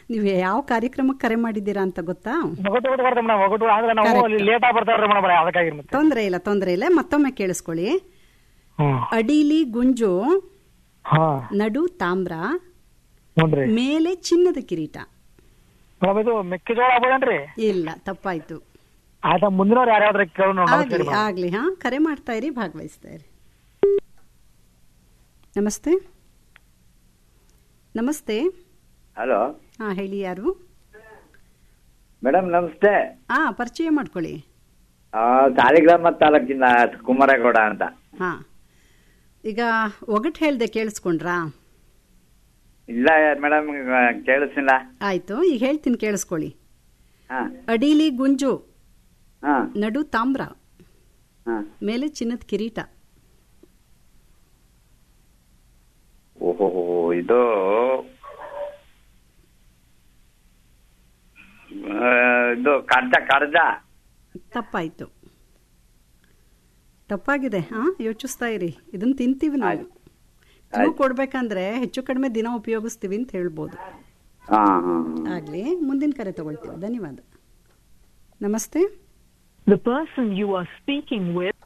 ನೀವು ಯಾವ ಕಾರ್ಯಕ್ರಮಕ್ಕೆ ಕರೆ ಮಾಡಿದ್ದೀರಾ ಅಂತ ಗೊತ್ತಾ ಒಗಟು ಒಗಟು ಬರ್ತದೆ ಮೇಡಮ್ ಒಗಟು ಆದ್ರೆ ನಾವು Correct. ಅಲ್ಲಿ ಲೇಟ್ ಆಗಿ ಬರ್ತಾವ್ರಿ ಮೇಡಮ್ ಅದಕ್ಕಾಗಿ ಮತ್ತೆ ತೊಂದರೆ ಇಲ್ಲ ತೊಂದರೆ ಇಲ್ಲ ಮತ್ತೊಮ್ಮೆ ಕೇಳಿಸ್ಕೊಳ್ಳಿ ಹ್ಮ್ ಅಡಿಲಿ ಗುಂಜು ಹಾ ನಡು ತಾಮ್ರ ನೋಡ್ರಿ ಮೇಲೆ ಚಿನ್ನದ ಕಿರೀಟ ಮೇಡಮ್ ಇದು ಮೆಕ್ಕೆಜೋಳ ಆಗ್ಬೋದೇನ್ರಿ ಇಲ್ಲ ತಪ್ಪಾಯ್ತು ಆಯ್ತಾ ಮುಂದಿನವ್ರು ಯಾರ್ಯಾವ್ದ್ರ ಕೇಳೋಣ ನಮಸ್ಕಾರ ಆಗ್ಲಿ ಮೇಡಮ್ ಆಗ್ಲಿ ಹಾ ಕರೆ ಮಾಡ್ತಾ ಇರಿ ಭಾಗವಹಿಸ್ತಾ ಇರಿ ನಮಸ್ತೆ ನಮಸ್ತೆ ಹಲೋ ಹಾ ಹೇಳಿ ಯಾರು ಮೇಡಮ್ ನಮಸ್ತೆ ಹಾ ಪರಿಚಯ ಮಾಡ್ಕೊಳ್ಳಿ ಆ, ಸಾಲಿಗ್ರಾಮ ತಾಲೂಕಿನ ಕುಮಾರೇಗೌಡ ಅಂತ ಹಾ ಈಗ ಒಗಟ್ ಹೇಳ್ದೆ ಕೇಳಿಸ್ಕೊಂಡ್ರಾ ಇಲ್ಲ ಮೇಡಮ್ ಕೇಳಿಸ್ತಿಲ್ಲ ಆಯ್ತು ಈಗ ಹೇಳ್ತೀನಿ ಕೇಳಿಸ್ಕೊಳ್ಳಿ ಹಾ ಅಡಿಲಿ ಗುಂಜು ಹಾ ನಡು ತಾಮ್ರ ಹಾ ಮೇಲೆ ಚಿನ್ನದ ಕಿರೀಟ ಓಹೋ ಇದು ಆ, ಇದು ಕರ್ಜ ಕರ್ಜ ತಪ್ಪಾಯ್ತು ತಪ್ಪಾಗಿದೆ ಹಾ ಯೋಚಿಸ್ತಾ ಇರಿ ಇದನ್ನ ತಿಂತೀವಿ ನಾವು ಆಯ್ತು. ಕ್ಲೂ ಕೊಡ್ಬೇಕಂದ್ರೆ ಹೆಚ್ಚು ಕಡಿಮೆ ದಿನ ಉಪಯೋಗಿಸ್ತೀವಿ ಅಂತ ಹೇಳ್ಬೋದು ಹಾ ಹಾ ಆಗ್ಲಿ ಮುಂದಿನ ಕರೆ ತಗೊಳ್ತೀವಿ ಧನ್ಯವಾದ ನಮಸ್ತೆ The person you are speaking with